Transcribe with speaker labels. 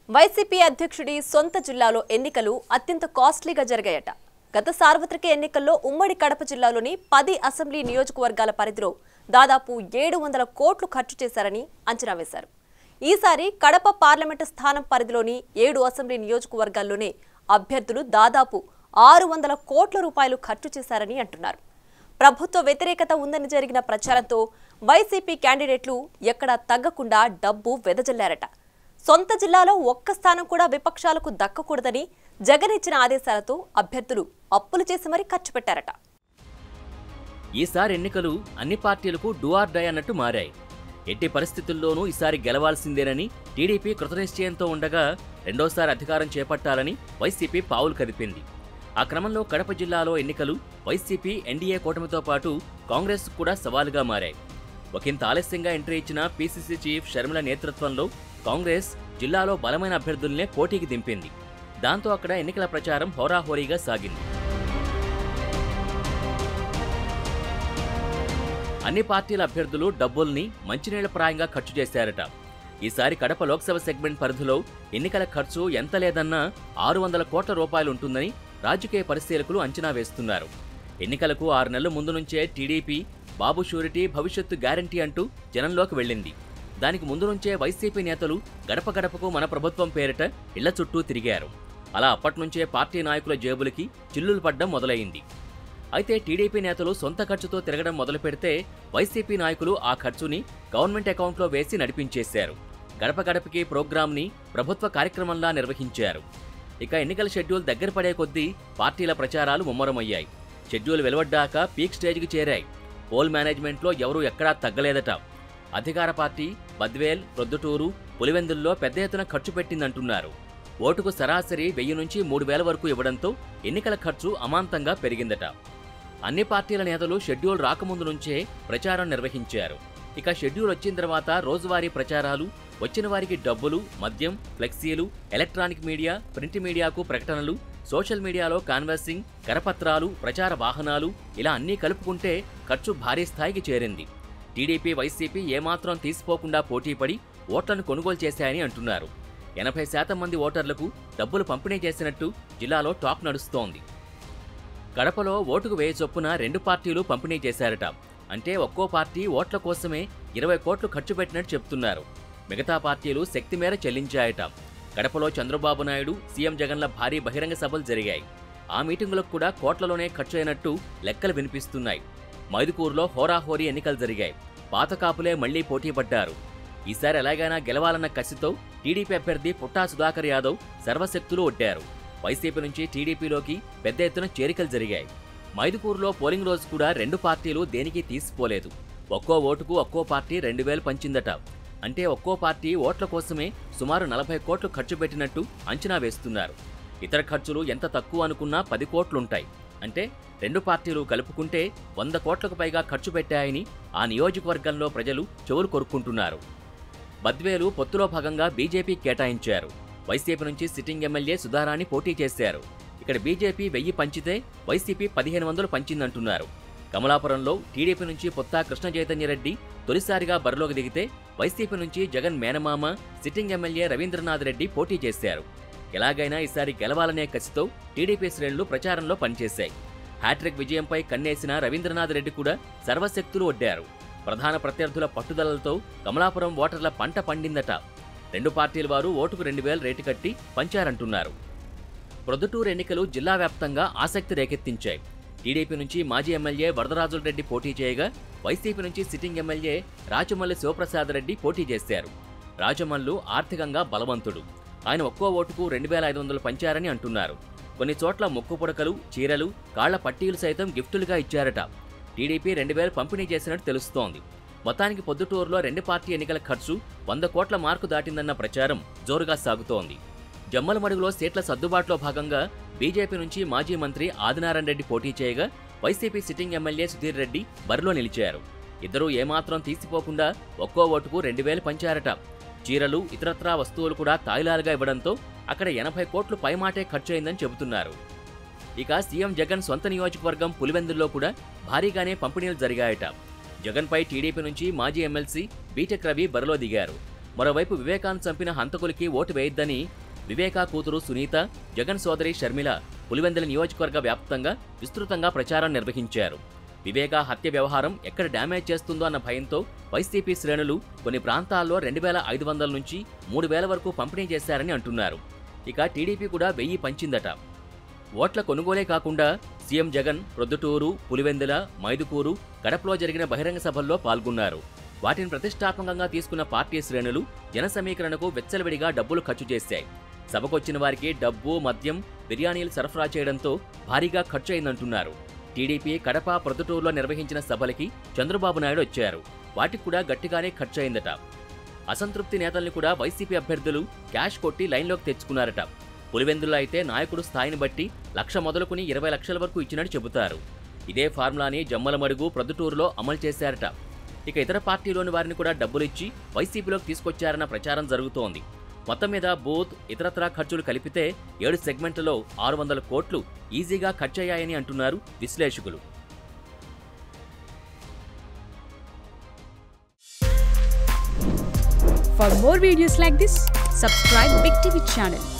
Speaker 1: YCP అధ్యక్షుడి సొంత జిల్లాలో ఎన్నికలు అత్యంత కాస్ట్లీగా జరిగాయట గత సార్వత్రిక ఎన్నికల్లో ఉమ్మడి కడప జిల్లాలోని పది అసెంబ్లీ నియోజకవర్గాల పరిధిలో దాదాపు ఏడు వందల కోట్లు ఖర్చు చేశారని అంచనా వేశారు ఈసారి కడప పార్లమెంటు స్థానం పరిధిలోని ఏడు అసెంబ్లీ నియోజకవర్గాల్లోనే అభ్యర్థులు దాదాపు ఆరు వందల కోట్ల రూపాయలు ఖర్చు చేశారని అంటున్నారు ప్రభుత్వ వ్యతిరేకత ఉందని జరిగిన ప్రచారంతో వైసీపీ క్యాండిడేట్లు ఎక్కడా తగ్గకుండా డబ్బు వెదజల్లారట సొంత జిల్లాలో ఒక్క స్థానం కూడా విపక్షాలకు దక్కకూడదని జగన్ ఇచ్చిన ఆదేశాలతో అభ్యర్థులు అప్పులు చేసి మరీ ఖర్చు పెట్టారట
Speaker 2: ఈసారి ఎన్నికలు అన్ని పార్టీలకు డూఆర్ డై అన్నట్టు మారాయి ఎట్టి పరిస్థితుల్లోనూ ఈసారి గెలవాల్సిందేనని టీడీపీ కృతనిశ్చయంతో ఉండగా రెండోసారి అధికారం చేపట్టాలని వైసీపీ పావులు కదిపింది ఆ క్రమంలో కడప జిల్లాలో ఎన్నికలు వైసీపీ ఎన్డీఏ కూటమితో పాటు కాంగ్రెస్ కూడా సవాలుగా మారాయి ఒకంత ఆలస్యంగా ఎంట్రీ ఇచ్చిన పీసీసీ చీఫ్ షర్మిల నేతృత్వంలో కాంగ్రెస్ జిల్లాలో బలమైన అభ్యర్థుల్నే పోటీకి దింపింది దాంతో అక్కడ ఎన్నికల ప్రచారం హోరాహోరీగా సాగింది అన్ని పార్టీల అభ్యర్థులు డబ్బుల్ని మంచినీళ్ల ప్రాయంగా ఖర్చు చేశారట ఈసారి కడప లోక్సభ సెగ్మెంట్ పరిధిలో ఎన్నికల ఖర్చు ఎంత లేదన్నా ఆరు వందల కోట్ల రూపాయలు ఉంటుందని రాజకీయ పరిశీలకులు అంచనా వేస్తున్నారు ఎన్నికలకు ఆరు నెలల ముందు నుంచే టీడీపీ బాబు షూరిటీ భవిష్యత్తు గ్యారంటీ అంటూ జనంలోకి వెళ్ళింది దానికి ముందు నుంచే వైసీపీ నేతలు గడప గడపకు మన ప్రభుత్వం పేరిట ఇళ్ల చుట్టూ తిరిగారు అలా అప్పట్నుంచే పార్టీ నాయకుల జేబులకి చిల్లులు పడ్డం మొదలైంది అయితే టీడీపీ నేతలు సొంత ఖర్చుతో తిరగడం మొదలు పెడితే వైసీపీ నాయకులు ఆ ఖర్చుని గవర్నమెంట్ అకౌంట్లో వేసి నడిపించేశారు గడప గడపకి ప్రోగ్రాంని ప్రభుత్వ కార్యక్రమంలా నిర్వహించారు ఇక ఎన్నికల షెడ్యూల్ దగ్గర పడే కొద్దీ పార్టీల ప్రచారాలు ముమ్మరమయ్యాయి షెడ్యూల్ వెలువడ్డాక పీక్ స్టేజ్కి చేరాయి పోల్ మేనేజ్మెంట్లో ఎవరూ ఎక్కడా తగ్గలేదట అధికార పార్టీ బద్వేల్ ప్రొద్దుటూరు పులివెందుల్లో పెద్ద ఎత్తున ఖర్చు పెట్టిందంటున్నారు ఓటుకు సరాసరి వెయ్యి నుంచి మూడు వేల వరకు ఇవ్వడంతో ఎన్నికల ఖర్చు అమాంతంగా పెరిగిందట అన్ని పార్టీల నేతలు షెడ్యూల్ రాకముందు నుంచే ప్రచారం నిర్వహించారు ఇక షెడ్యూల్ వచ్చిన తర్వాత రోజువారీ ప్రచారాలు వచ్చిన వారికి డబ్బులు మద్యం ఫ్లెక్సీలు ఎలక్ట్రానిక్ మీడియా ప్రింట్ మీడియాకు ప్రకటనలు సోషల్ మీడియాలో కాన్వర్సింగ్ కరపత్రాలు ప్రచార వాహనాలు ఇలా అన్నీ కలుపుకుంటే ఖర్చు భారీ స్థాయికి చేరింది టీడీపీ వైసీపీ ఏమాత్రం తీసిపోకుండా పోటీపడి ఓట్లను కొనుగోలు చేశాయని అంటున్నారు ఎనభై శాతం మంది ఓటర్లకు డబ్బులు పంపిణీ చేసినట్టు జిల్లాలో టాక్ నడుస్తోంది కడపలో ఓటుకు వేయి చొప్పున రెండు పార్టీలు పంపిణీ చేశారట అంటే ఒక్కో పార్టీ ఓట్ల కోసమే ఇరవై కోట్లు ఖర్చు పెట్టినట్టు చెప్తున్నారు మిగతా పార్టీలు శక్తి మేర చెల్లించాయట కడపలో చంద్రబాబు నాయుడు సీఎం జగన్ల భారీ బహిరంగ సభలు జరిగాయి ఆ మీటింగులకు కూడా కోట్లలోనే ఖర్చు అయినట్టు లెక్కలు వినిపిస్తున్నాయి మైదుకూరులో హోరాహోరీ ఎన్నికలు జరిగాయి పాత కాపులే మళ్లీ పోటీ పడ్డారు ఈసారి ఎలాగైనా గెలవాలన్న కసితో టీడీపీ అభ్యర్థి పుట్టా సుధాకర్ యాదవ్ సర్వశక్తులు ఒడ్డారు వైసీపీ నుంచి టీడీపీలోకి పెద్ద ఎత్తున చేరికలు జరిగాయి మైదుకూరులో పోలింగ్ రోజు కూడా రెండు పార్టీలు దేనికి తీసిపోలేదు ఒక్కో ఓటుకు ఒక్కో పార్టీ రెండు వేలు పంచిందట అంటే ఒక్కో పార్టీ ఓట్ల కోసమే సుమారు నలభై కోట్లు ఖర్చు పెట్టినట్టు అంచనా వేస్తున్నారు ఇతర ఖర్చులు ఎంత తక్కువ అనుకున్నా పది కోట్లుంటాయి అంటే రెండు పార్టీలు కలుపుకుంటే వంద కోట్లకు పైగా ఖర్చు పెట్టాయని ఆ నియోజకవర్గంలో ప్రజలు చెవులు కొరుక్కుంటున్నారు బద్వేలు పొత్తులో భాగంగా బీజేపీ కేటాయించారు వైసీపీ నుంచి సిట్టింగ్ ఎమ్మెల్యే సుధారాణి పోటీ చేశారు ఇక్కడ బీజేపీ వెయ్యి పంచితే వైసీపీ పదిహేను వందలు పంచిందంటున్నారు కమలాపురంలో టీడీపీ నుంచి పొత్తా కృష్ణ చైతన్యరెడ్డి తొలిసారిగా బరిలోకి దిగితే వైసీపీ నుంచి జగన్ మేనమామ సిట్టింగ్ ఎమ్మెల్యే రవీంద్రనాథ్ రెడ్డి పోటీ చేశారు ఎలాగైనా ఈసారి గెలవాలనే కసితో టీడీపీ శ్రేణులు ప్రచారంలో పనిచేశాయి హ్యాట్రిక్ విజయంపై కన్నేసిన రవీంద్రనాథ్ రెడ్డి కూడా సర్వశక్తులు ఒడ్డారు ప్రధాన ప్రత్యర్థుల పట్టుదలతో కమలాపురం ఓటర్ల పంట పండిందట రెండు పార్టీల వారు ఓటుకు రెండు వేల రేటు కట్టి పంచారంటున్నారు ప్రొద్దుటూరు ఎన్నికలు జిల్లా వ్యాప్తంగా ఆసక్తి రేకెత్తించాయి టీడీపీ నుంచి మాజీ ఎమ్మెల్యే వరదరాజుల రెడ్డి పోటీ చేయగా వైసీపీ నుంచి సిట్టింగ్ ఎమ్మెల్యే రాజమల్లి శివప్రసాద్ రెడ్డి పోటీ చేశారు రాజమల్లు ఆర్థికంగా బలవంతుడు ఆయన ఒక్కో ఓటుకు రెండు వేల ఐదు వందలు పంచారని అంటున్నారు కొన్ని చోట్ల ముక్కు పుడకలు చీరలు కాళ్ల పట్టీలు సైతం గిఫ్టులుగా ఇచ్చారట టీడీపీ రెండు వేలు పంపిణీ చేసినట్టు తెలుస్తోంది మొత్తానికి పొద్దుటూరులో రెండు పార్టీ ఎన్నికల ఖర్చు వంద కోట్ల మార్కు దాటిందన్న ప్రచారం జోరుగా సాగుతోంది జమ్మలమడుగులో సీట్ల సర్దుబాటులో భాగంగా బీజేపీ నుంచి మాజీ మంత్రి ఆదినారాయణ రెడ్డి పోటీ చేయగా YCP sitting MLA Sudheer Reddy బరిలో నిలిచారు ఇద్దరూ ఏమాత్రం తీసిపోకుండా ఒక్కో ఓటుకు రెండు వేలు పంచారట చీరలు ఇతరత్రా వస్తువులు కూడా తాయిలాలుగా ఇవ్వడంతో అక్కడ ఎనభై కోట్లు పైమాటే ఖర్చయిందని చెబుతున్నారు ఇక సీఎం జగన్ సొంత నియోజకవర్గం పులివెందుల్లో కూడా భారీగానే పంపిణీలు జరిగాయట జగన్పై టీడీపీ నుంచి మాజీ ఎమ్మెల్సీ బీటెక్ రవి బరిలో దిగారు మరోవైపు వివేకాన్ని చంపిన హంతకులకి ఓటు వేయొద్దని వివేకా కూతురు సునీత జగన్ సోదరి షర్మిల పులివెందుల నియోజకవర్గ వ్యాప్తంగా విస్తృతంగా ప్రచారం నిర్వహించారు వివేకా హత్య వ్యవహారం ఎక్కడ డ్యామేజ్ చేస్తుందో అన్న భయంతో వైసీపీ శ్రేణులు కొన్ని ప్రాంతాల్లో రెండు వేల ఐదు వందల నుంచి మూడు వేల వరకు పంపిణీ చేశారని అంటున్నారు ఇక టీడీపీ కూడా వెయ్యి పంచిందట ఓట్ల కొనుగోలే కాకుండా సీఎం జగన్ ప్రొద్దుటూరు పులివెందుల మైదుకూరు గడపలో జరిగిన బహిరంగ సభల్లో పాల్గొన్నారు వాటిని ప్రతిష్టాత్మకంగా తీసుకున్న పార్టీ శ్రేణులు జన సమీకరణకు వెచ్చలవిడిగా డబ్బులు ఖర్చు చేశాయి సభకొచ్చిన వారికి డబ్బు మద్యం బిర్యానీలు సరఫరా చేయడంతో భారీగా ఖర్చు అయిందంటున్నారు టీడీపీ కడప ప్రొద్దుటూరులో నిర్వహించిన సభలకి చంద్రబాబు నాయుడు వచ్చారు వాటికి కూడా గట్టిగానే ఖర్చు అయిందట అసంతృప్తి నేతల్ని కూడా వైసీపీ అభ్యర్థులు క్యాష్ కొట్టి లైన్లోకి తెచ్చుకున్నారట పులివెందుల్లో అయితే నాయకుడు స్థాయిని బట్టి లక్ష మొదలుకుని ఇరవై లక్షల వరకు ఇచ్చినట్టు చెబుతారు ఇదే ఫార్ములాని జమ్మలమడుగు ప్రొద్దుటూరులో అమలు చేశారట ఇక ఇతర పార్టీలోని వారిని కూడా డబ్బులిచ్చి వైసీపీలోకి తీసుకొచ్చారన్న ప్రచారం జరుగుతోంది మొత్తం మీద బూత్ ఇతరత్రా ఖర్చులు కలిపితే ఏడు సెగ్మెంట్లలో ఆరు వందల కోట్లు ఈజీగా ఖర్చయ్యాయని అంటున్నారు విశ్లేషకులు
Speaker 3: For more videos like this, subscribe Big TV channel